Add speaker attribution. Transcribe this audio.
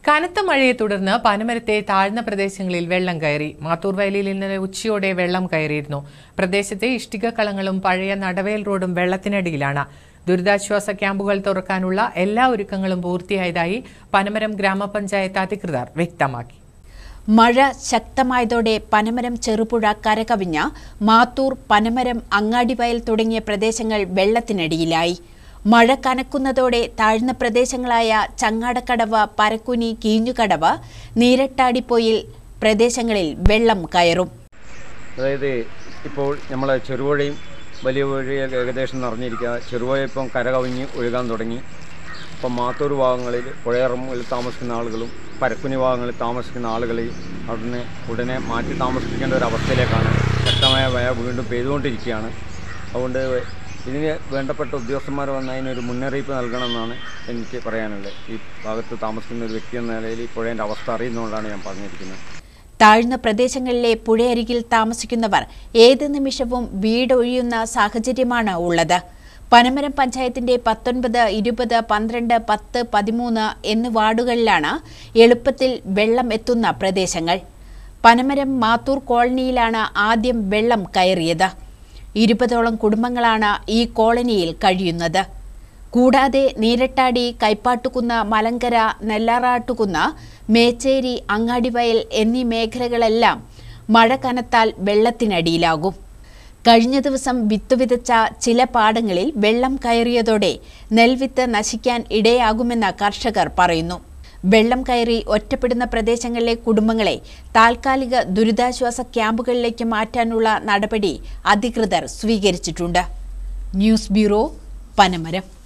Speaker 1: കനത്ത മഴയെ തുടർന്ന് പനമരത്തെ താഴ്ന്ന പ്രദേശങ്ങളിൽ വെള്ളം കയറി മാത്തൂർ വയലിൽ ഇന്നലെ ഉച്ചയോടെ വെള്ളം കയറിയിരുന്നു പ്രദേശത്തെ ഇഷ്ടിക കളങ്ങളും പഴയ നടവേൽ റോഡും വെള്ളത്തിനടിയിലാണ് ദുരിതാശ്വാസ ക്യാമ്പുകൾ തുറക്കാനുള്ള എല്ലാ ഒരുക്കങ്ങളും പൂർത്തിയായതായി പനമരം ഗ്രാമപഞ്ചായത്ത് അധികൃതർ വ്യക്തമാക്കി
Speaker 2: മഴ ശക്തമായതോടെ പനമരം ചെറുപുഴ കരകവിഞ്ഞ മാത്തൂർ പനമരം അങ്ങാടിവയൽ തുടങ്ങിയ പ്രദേശങ്ങൾ വെള്ളത്തിനടിയിലായി മഴ കനക്കുന്നതോടെ താഴ്ന്ന പ്രദേശങ്ങളായ ചങ്ങാടക്കടവ് പരക്കുനി കീഞ്ഞുകടവ് നീരട്ടാടിപ്പൊയിൽ പ്രദേശങ്ങളിൽ വെള്ളം കയറും
Speaker 3: അതായത് ഇപ്പോൾ നമ്മളെ ചെറുപുഴയും വലിയ പുഴയും ഏകദേശം നിറഞ്ഞിരിക്കുക ചെറുപുഴ ഇപ്പം കരകവിഞ്ഞ് ഒഴുകാൻ തുടങ്ങി ഇപ്പം മാത്തൂർ ഭാഗങ്ങളിൽ പുഴയറമ്പിൽ താമസിക്കുന്ന ആളുകളും പരക്കുനി ഭാഗങ്ങളിൽ താമസിക്കുന്ന ആളുകളെയും അവിടുന്ന് ഉടനെ മാറ്റി താമസിപ്പിക്കേണ്ട ഒരു അവസ്ഥയിലേക്കാണ് ശക്തമായ മഴ വീണ്ടും പെയ്തുകൊണ്ടിരിക്കുകയാണ് അതുകൊണ്ട് ഇതിന് വേണ്ടപ്പെട്ട ഉദ്യോഗസ്ഥന്മാർ വന്ന് അതിനൊരു മുന്നറിയിപ്പ് നൽകണമെന്നാണ് എനിക്ക് പറയാനുള്ളത് ഈ ഭാഗത്ത് താമസിക്കുന്ന ഒരു വ്യക്തി എന്ന നിലയിൽ ഈ പുഴേൻ്റെ അവസ്ഥ അറിയുന്നതുകൊണ്ടാണ് ഞാൻ പറഞ്ഞിരിക്കുന്നത്
Speaker 2: താഴ്ന്ന പ്രദേശങ്ങളിലെ പുഴയരികിൽ താമസിക്കുന്നവർ ഏത് നിമിഷവും വീടൊഴിയുന്ന സാഹചര്യമാണ് ഉള്ളത് പനമരം പഞ്ചായത്തിന്റെ പത്തൊൻപത് ഇരുപത് പന്ത്രണ്ട് പത്ത് പതിമൂന്ന് എന്നീ വാർഡുകളിലാണ് എളുപ്പത്തിൽ വെള്ളം എത്തുന്ന പ്രദേശങ്ങൾ പനമരം മാത്തൂർ കോളനിയിലാണ് ആദ്യം വെള്ളം കയറിയത് ഇരുപതോളം കുടുംബങ്ങളാണ് ഈ കോളനിയിൽ കഴിയുന്നത് കൂടാതെ നീരട്ടാടി കൈപ്പാട്ടുകുന്ന് മലങ്കര നെല്ലാറാട്ടുകുന്ന് മേച്ചേരി അങ്ങാടിവയൽ എന്നീ മേഖലകളെല്ലാം മഴ കനത്താൽ വെള്ളത്തിനടിയിലാകും കഴിഞ്ഞ ദിവസം വിത്ത് വിതച്ച ചില പാടങ്ങളിൽ വെള്ളം കയറിയതോടെ നെൽവിത്ത് നശിക്കാൻ ഇടയാകുമെന്ന് കർഷകർ പറയുന്നു വെള്ളം കയറി ഒറ്റപ്പെടുന്ന പ്രദേശങ്ങളിലെ കുടുംബങ്ങളെ താൽക്കാലിക ദുരിതാശ്വാസ ക്യാമ്പുകളിലേക്ക് മാറ്റാനുള്ള നടപടി അധികൃതർ സ്വീകരിച്ചിട്ടുണ്ട് ന്യൂസ് ബ്യൂറോ പനമരം